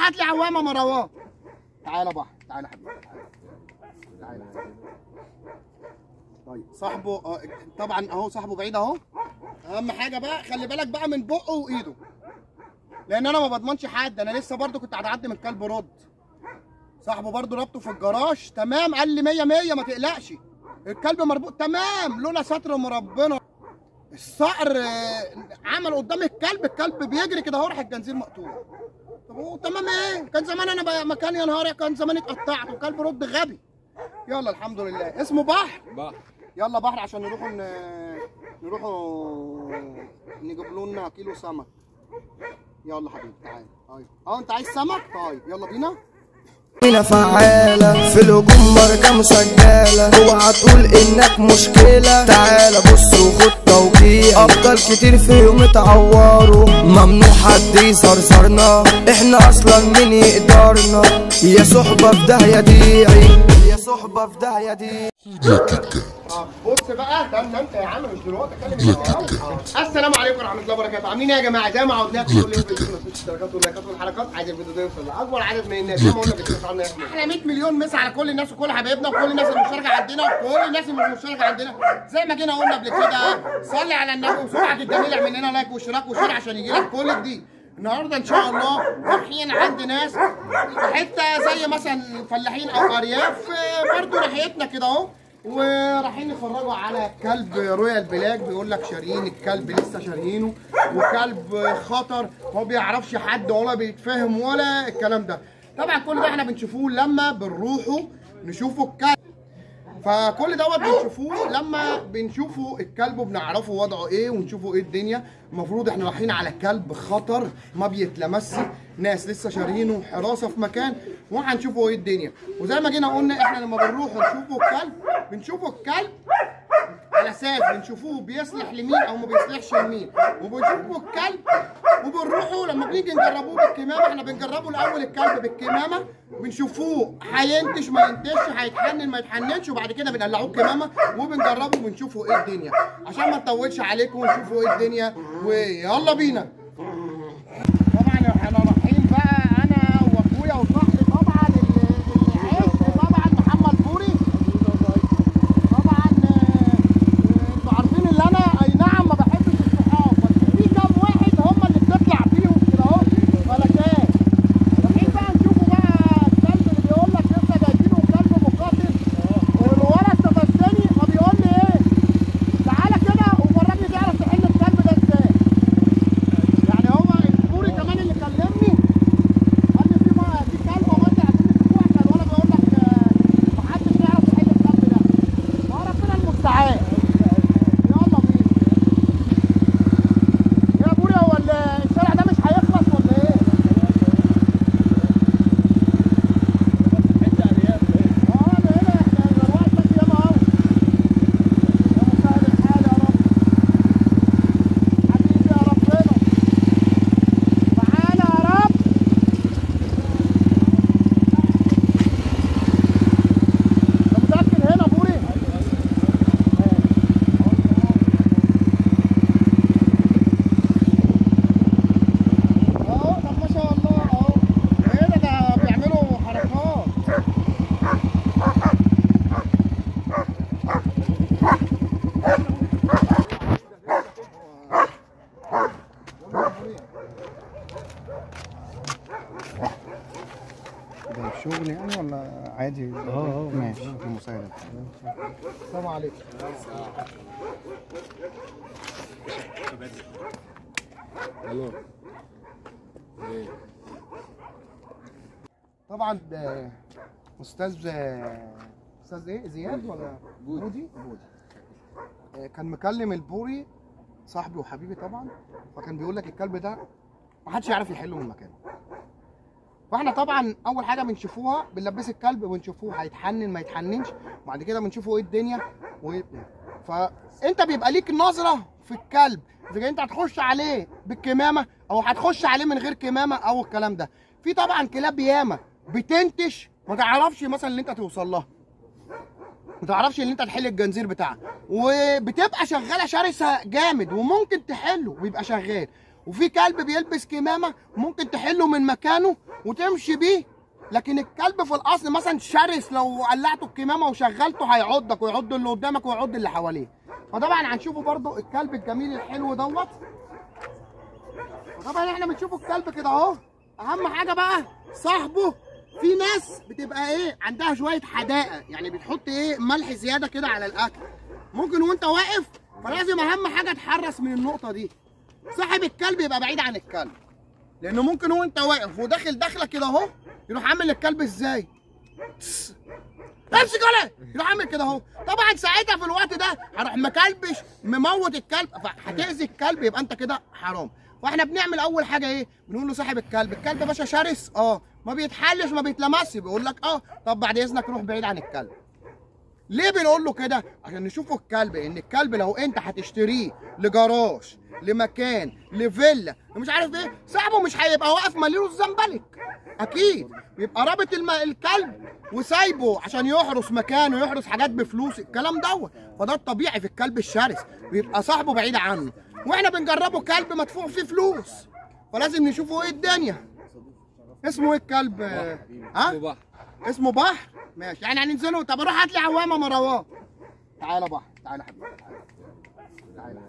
هات لي عوامه مروان تعالى بحر تعالى يا حبيبي تعالى تعالى طيب صاحبه آه، طبعا اهو صاحبه بعيد اهو اهم حاجه بقى خلي بالك بقى من بقه وايده لان انا ما بضمنش حد انا لسه برضو كنت هتعدي من الكلب رد صاحبه برضو ربطه في الجراج تمام قال لي 100 100 ما تقلقش الكلب مربوط تمام لولا ستر من ربنا الصقر آه، عمل قدام الكلب الكلب بيجري كده اهو راح الجنزير مقطوع طب هو تمام ايه كان زمان انا بقى مكان يا نهار كان زمان اتقطعت وكلب رد غبي يلا الحمد لله اسمه بحر بحر يلا بحر عشان نروحوا ن... نروحوا نجيب لنا كيلو سمك يلا حبيبي تعالى طيب اه انت عايز سمك طيب يلا بينا هنا فعالة في الهجوم مرجع مسجلة اوعى تقول انك مشكلة تعالى بص وخد توقيع ابطال كتير فيهم اتعوروا ممنوع حد يصرصرنا احنا اصلا مين يقدرنا يا صحبة في داهية ديعي يا صحبة في داهية دي طب بص بقى ده انت انت يا عم مش دلوقتي اتكلم السلام عليكم ورحمه الله وبركاته عاملين ايه يا جماعه زي ما عودناكم كل يوم في الاشتراكات واللايكات والحلقات عايز الفيديو ده يوصل لاكبر عدد من الناس زي ما قلنا كده عنا احنا 100 مليون مسا على كل الناس وكل حبايبنا وكل الناس المشتركه عندنا وكل الناس اللي مش مشتركه عندنا زي ما جينا قلنا قبل كده صلي على النبي وسرعه الجميل اعمل لنا لايك واشتراك وشير عشان يجي لك كل جديد النهارده ان شاء الله رايحين عند ناس في حته زي مثلا فلاحين او ارياف آه، برضو ناحيتنا كده اهو ورايحين يتفرجوا على كلب رويال بلاك بيقول لك شاريين الكلب لسه شاريينه وكلب خطر ما بيعرفش حد ولا بيتفهم ولا الكلام ده طبعا كل ده احنا بنشوفوه لما بنروحوا نشوفوا الكلب فكل دوت بنشوفوه لما بنشوفوا الكلب وبنعرفه وضعه ايه ونشوفوا ايه الدنيا المفروض احنا رايحين على كلب خطر ما بيتلمسش ناس لسه شاريينه حراسه في مكان وهنشوفوا ايه الدنيا وزي ما جينا قلنا احنا لما بنروح نشوفوا الكلب بنشوفوا الكلب على اساس بنشوفوه بيصلح لمين او ما بيصلحش لمين وبنشوفوا الكلب وبنروحوا لما بنيجي نجربوه بالكمامه احنا بنجربه الاول الكلب بالكمامه بنشوفوه هينتش ما ينتش هيتحنن ما يتحننش وبعد كده بنقلعوه الكمامه وبنجربه وبنشوفوا ايه الدنيا عشان ما نطولش عليكم ونشوفوا ايه الدنيا ويلا بينا طبعا احنا رايحين بقى انا واخويا وصاحبي طبعا اللي اللي عشق طبعا محمد بوري طبعا آه، انتوا عارفين ان انا اي نعم ما بحبش الصحاب بس في كام واحد هم اللي بتطلع فيهم كده اهو ملكات رايحين بقى نشوفوا بقى الكلب اللي بيقول لك لسه جايبينه كلب مقاتل والولد تبسني فبيقول لي ايه تعالى كده وفرجني تعرف تحل الكلب ده ازاي يعني هو البوري كمان اللي كلمني قال لي في ما في كلب ومضي عشان اسبوع كان ولا بيقول لك آه، محدش يعرف يحل الكلب ده فربنا المستعان يلا بينا يا بوري هو ال- الشارع ده مش هيخلص ولا ايه؟ اه ده هنا احنا الوقت بس ياما اهو يا مسهل الحال يا رب حبيبي يا ربنا تعالى يا رب انت متأكد هنا بوري؟ اهو طب ما شاء الله اهو ايه ده ده بيعملوا حركات ده شغل يعني ولا عادي؟ اه اه ماشي المساعدة السلام عليكم الو طبعا ده استاذ استاذ ايه زياد ولا بودي بودي آه، كان مكلم البوري صاحبي وحبيبي طبعا فكان بيقول لك الكلب ده ما حدش يعرف يحله من مكانه فاحنا طبعا اول حاجه بنشوفوها بنلبس الكلب ونشوفوه هيتحنن ما يتحننش وبعد كده بنشوفه ايه الدنيا وايه فانت بيبقى ليك نظره في الكلب اذا انت هتخش عليه بالكمامه او هتخش عليه من غير كمامه او الكلام ده في طبعا كلاب ياما بتنتش ما تعرفش مثلا ان انت توصل لها ما تعرفش ان انت تحل الجنزير بتاعها وبتبقى شغاله شرسه جامد وممكن تحله ويبقى شغال وفي كلب بيلبس كمامه ممكن تحله من مكانه وتمشي بيه لكن الكلب في الاصل مثلا شرس لو قلعته الكمامه وشغلته هيعضك ويعض اللي قدامك ويعض اللي حواليه فطبعا هنشوفه برضو الكلب الجميل الحلو دوت طبعا احنا بنشوفوا الكلب كده اهو اهم حاجه بقى صاحبه في ناس بتبقى ايه عندها شويه حداقه يعني بتحط ايه ملح زياده كده على الاكل ممكن وانت واقف فلازم اهم حاجه تحرص من النقطه دي صاحب الكلب يبقى بعيد عن الكلب لانه ممكن وانت واقف وداخل داخله كده اهو يروح عامل للكلب ازاي تس. امسك ولا يروح عامل كده اهو طبعا ساعتها في الوقت ده هروح مكلبش مموت الكلب فهتاذي الكلب يبقى انت كده حرام واحنا بنعمل اول حاجه ايه بنقول له صاحب الكلب الكلب يا باشا شرس اه ما بيتحلش ما بيتلمسش بيقول لك اه طب بعد اذنك روح بعيد عن الكلب ليه بنقول له كده عشان نشوفه الكلب ان الكلب لو انت هتشتريه لجراج لمكان لفيلا مش عارف ايه صاحبه مش هيبقى واقف مليله الزنبلك اكيد بيبقى رابط الم... الكلب وسايبه عشان يحرس مكانه يحرس حاجات بفلوس الكلام دوت فده الطبيعي في الكلب الشرس بيبقى صاحبه بعيد عنه واحنا بنجربه كلب مدفوع فيه فلوس فلازم نشوفه ايه الدنيا اسمه ايه الكلب ها بحر اسمه بحر ماشي يعني هننزله طب روح هات لي عوامه مروان تعالى بحر تعالى حبيبي تعالى تعالى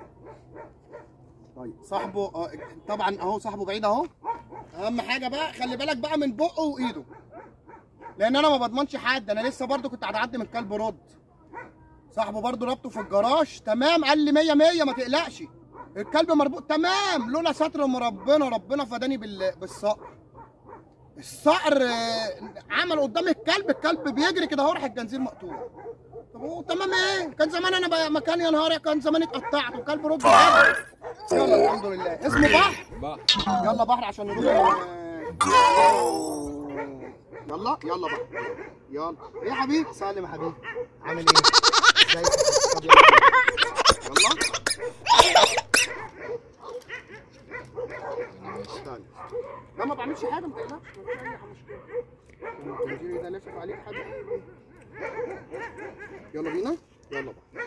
طيب صاحبه آه، طبعا اهو صاحبه بعيد اهو اهم حاجه بقى خلي بالك بقى من بقه وايده لان انا ما بضمنش حد انا لسه برضو كنت هتعدي من كلب رد صاحبه برضو ربطه في الجراج تمام قال لي 100 100 ما تقلقش الكلب مربوط تمام لولا ستر من ربنا ربنا فداني بال... بالصقر الصقر آه، عمل قدام الكلب الكلب بيجري كده اهو راح الجنزير مقطوع طب هو تمام ايه كان زمان انا بقى مكان يا نهار كان زمان اتقطعت وكلب رد جري. يلا الحمد لله اسمه بحر بحر يلا بحر عشان نروح آه، يلا يلا بحر يلا ايه يا حبيبي سلم يا حبيبي عامل ايه ازيك طب يلا يلا استنى. لا ما بعملش حاجه ما تقلقش ما فيش اي مشكله التنجيل ده لافف عليك حاجه يلا بينا يلا بقى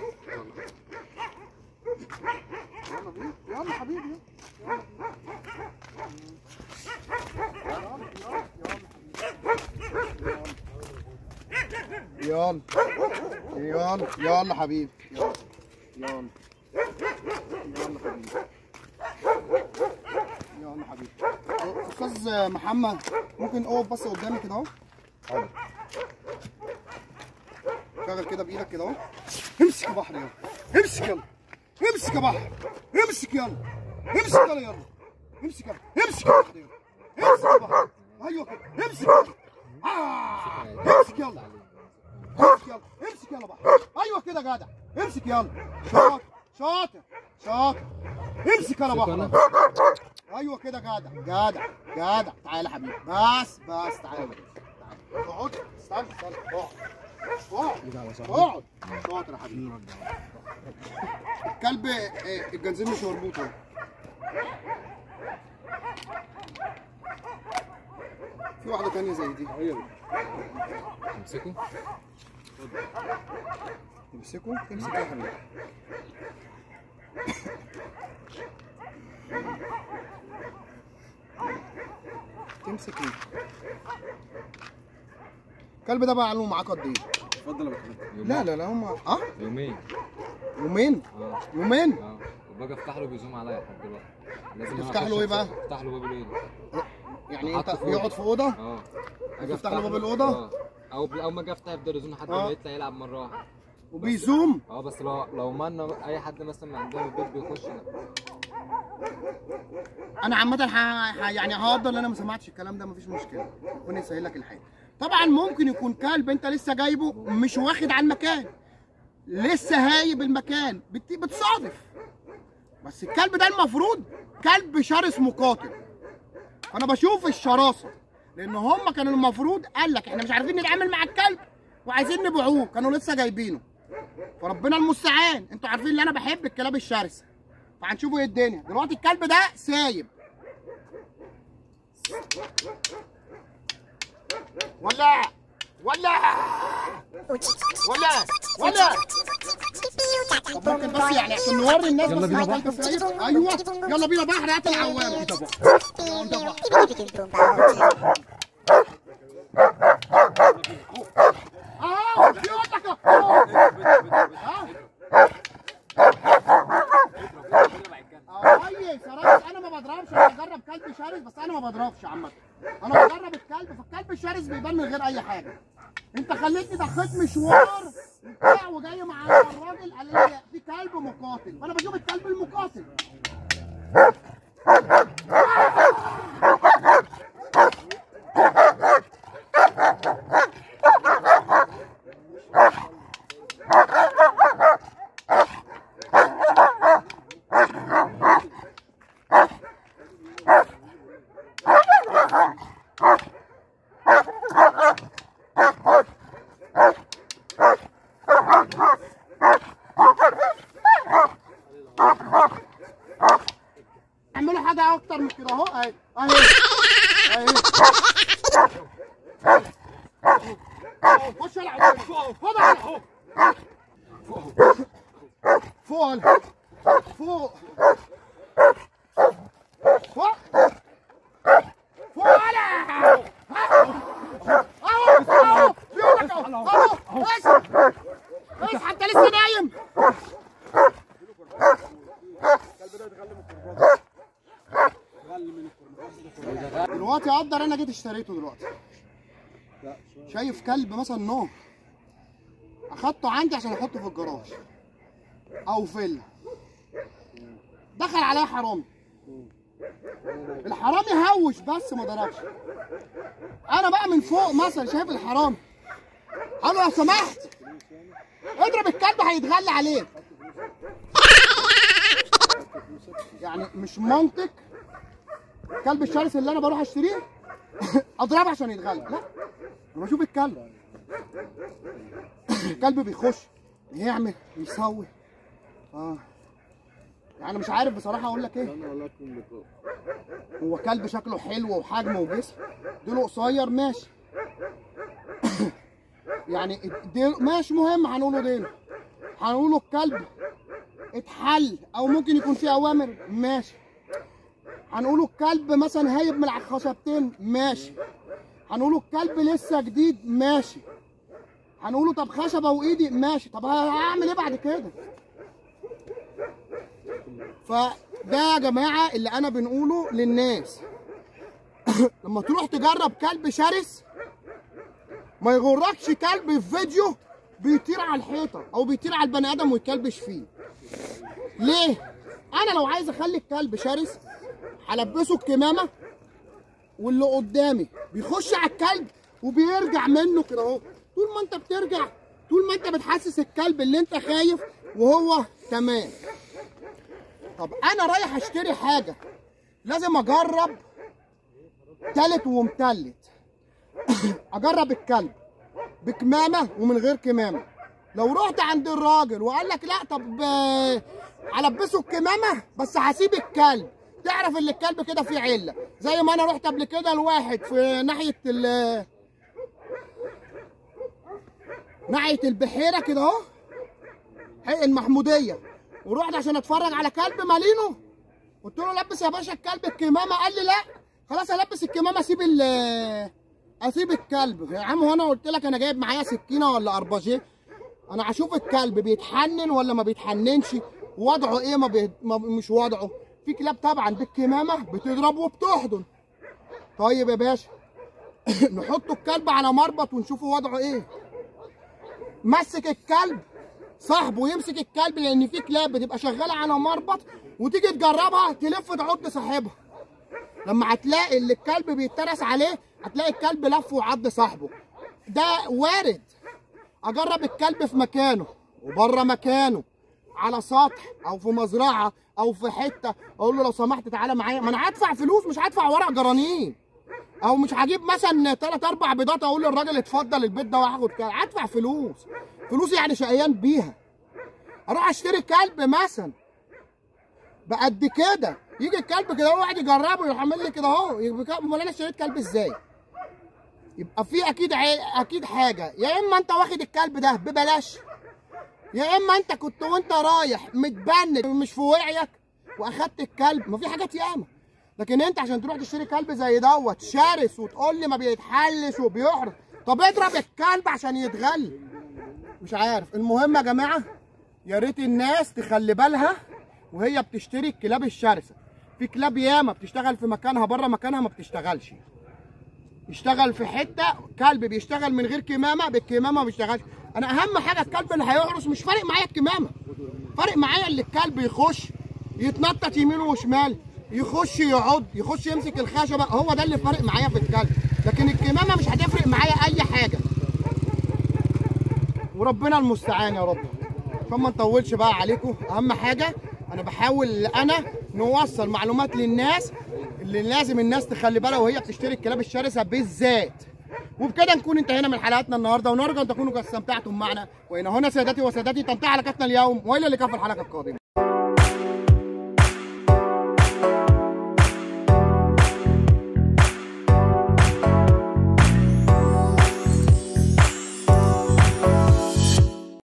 يلا يلا بينا يلا حبيبي يلا يلا يلا يلا حبيبي يلا يلا يلا حبيبي يلا حبيبي استاذ محمد ممكن اقف بس قدامي كده اهو حاضر شغل كده بايدك كده اهو امسك يا بحر يلا امسك يلا امسك يا بحر امسك يلا امسك يلا يلا امسك يلا امسك يا بحر يلا امسك يا بحر ايوه كده امسك يلا آه. امسك يلا امسك يلا امسك يلا بحر ايوه كده جدع امسك يلا شاطر شاطر شاطر امسك يلا بحر ايوه كده جدع جدع جدع تعالى يا حبيبي بس بس تعالى تعالى. اقعد استنى استنى اقعد اقعد اقعد شاطر يا حبيبي الكلب آه، الجنزير مش مربوط اهو في واحدة تانية زي دي امسكه تمسكه تمسك يا حبيبي تمسك ايه الكلب ده بقى له معاك قد ايه؟ اتفضل يا باشا لا لا لا هم اه يومين يومين اه يومين اه وباجي افتح له بيزوم عليا لحد دلوقتي لازم تفتح له ايه بقى؟ افتح له باب الاوضه يعني انت حط فوق. يقعد في اوضه اه أجي تفتح أفتح له باب الأوضة؟ اه او او ما اجي افتح يفضل يزوم لحد آه. ما يطلع يلعب مره واحده وبيزوم اه بس لو لو مالنا اي حد مثلا من عندنا البيت بيخش لا. انا عامه ح... ح... يعني هقدر ان انا ما سمعتش الكلام ده مفيش مشكله ربنا يسهل لك الحال طبعا ممكن يكون كلب انت لسه جايبه مش واخد على المكان لسه هايب المكان بت... بتصادف بس الكلب ده المفروض كلب شرس مقاتل انا بشوف الشراسه لان هم كانوا المفروض قال لك احنا مش عارفين نتعامل مع الكلب وعايزين نبيعوه كانوا لسه جايبينه فربنا المستعان انتوا عارفين ان انا بحب الكلاب الشرسه فهنشوفوا ايه الدنيا دلوقتي الكلب ده سايب ولا ولا ولا ولا طب ممكن بس يعني عشان نوري الناس بس بينا بحر ايوه يلا بينا بحر هات العوامه اه في وقتك اه كويس يا ريس انا ما بضربش انا بجرب كلب شرس بس انا ما بضربش عامه انا بجرب الكلب فالكلب الشرس بيبان من غير اي حاجه انت خليتني دخلت مشوار وبتاع وجاي مع الراجل قال لي في كلب مقاتل فانا بشوف الكلب المقاتل اعملوا حاجه اكتر من كده اهو اهي اهي اهي خش العب خد على- فوق ولا. فوق فوق فوق ولا. اهو اهو في ايدك اهو اهو بس بس حتى لسه نايم دلوقتي اقدر انا جيت اشتريته دلوقتي شايف كلب مثلا نوع اخدته عندي عشان احطه في الجراج او فيلا دخل عليا حرامي الحرامي هوش بس ما ضربش انا بقى من فوق مثلا شايف الحرامي قال له لو سمحت اضرب الكلب هيتغلى عليك يعني مش منطق الكلب الشرس اللي انا بروح اشتريه اضربه عشان يتغلى لا انا بشوف الكلب الكلب بيخش يعمل يسوي اه يعني مش عارف بصراحه اقول لك ايه هو كلب شكله حلو وحجمه وجسم ديله قصير ماشي يعني ديل ماشي مهم هنقوله ديله هنقوله الكلب اتحل او ممكن يكون فيه اوامر ماشي هنقوله الكلب مثلا هايب من على الخشبتين ماشي هنقوله الكلب لسه جديد ماشي هنقوله طب خشبه وايدي ماشي طب هعمل ايه بعد كده فده يا جماعه اللي انا بنقوله للناس لما تروح تجرب كلب شرس ما يغركش كلب في فيديو بيطير على الحيطه او بيطير على البني ادم ويكلبش فيه ليه انا لو عايز اخلي الكلب شرس هلبسه الكمامه واللي قدامي بيخش على الكلب وبيرجع منه كده اهو طول ما انت بترجع طول ما انت بتحسس الكلب اللي انت خايف وهو تمام طب انا رايح اشتري حاجه لازم اجرب تالت ومتلت اجرب الكلب بكمامه ومن غير كمامه لو رحت عند الراجل وقال لك لا طب آه، هلبسه الكمامه بس هسيب الكلب تعرف ان الكلب كده فيه عله زي ما انا رحت قبل كده لواحد في ناحيه ال ناحيه البحيره كده اهو حي المحموديه ورحت عشان اتفرج على كلب مالينو قلت له لبس يا باشا الكلب الكمامه قال لي لا خلاص البس الكمامه اسيب ال اسيب الكلب يا عم وانا قلت لك انا جايب معايا سكينه ولا ارباجيه انا هشوف الكلب بيتحنن ولا ما بيتحننش وضعه ايه ما, بي... ما مش وضعه في كلاب طبعا بالكمامه بتضرب وبتحضن طيب يا باشا نحط الكلب على مربط ونشوفه وضعه ايه مسك الكلب صاحبه يمسك الكلب لان في كلاب بتبقى شغاله على مربط وتيجي تجربها تلف تعض صاحبها لما هتلاقي اللي الكلب بيترس عليه هتلاقي الكلب لف وعض صاحبه ده وارد اجرب الكلب في مكانه وبره مكانه على سطح او في مزرعه او في حته اقول له لو سمحت تعالى معايا ما انا هدفع فلوس مش هدفع ورق جرانين او مش هجيب مثلا ثلاث اربع بيضات اقول للراجل اتفضل البيت ده وهاخد كده هدفع فلوس فلوس يعني شقيان بيها اروح اشتري كلب مثلا بقد كده يجي الكلب كده هو واحد يجربه يروح عامل لي كده اهو يبقى امال انا اشتريت كلب ازاي؟ يبقى في اكيد عي... اكيد حاجه يا اما انت واخد الكلب ده ببلاش يا اما انت كنت وانت رايح متبند مش في وعيك واخدت الكلب ما في حاجات ياما لكن انت عشان تروح تشتري كلب زي دوت شرس وتقول لي ما بيتحلش وبيحرس طب اضرب الكلب عشان يتغل مش عارف المهم يا جماعه يا ريت الناس تخلي بالها وهي بتشتري الكلاب الشرسه في كلاب ياما بتشتغل في مكانها بره مكانها ما بتشتغلش يشتغل في حته كلب بيشتغل من غير كمامه بالكمامه ما بيشتغلش انا اهم حاجه الكلب اللي هيحرس مش فارق معايا الكمامه فارق معايا اللي الكلب يخش يتنطط يمين وشمال يخش يقعد يخش يمسك الخشبه هو ده اللي فارق معايا في الكلب لكن الكمامه مش هتفرق معايا اي حاجه وربنا المستعان يا رب عشان ما نطولش بقى عليكم اهم حاجه انا بحاول انا نوصل معلومات للناس اللي لازم الناس تخلي بالها وهي بتشتري الكلاب الشرسه بالذات وبكده نكون انتهينا من حلقتنا النهارده ونرجو ان تكونوا قد استمتعتم معنا وان هنا سادتي وسادتي تنتهي حلقتنا اليوم والى اللقاء في الحلقه القادمه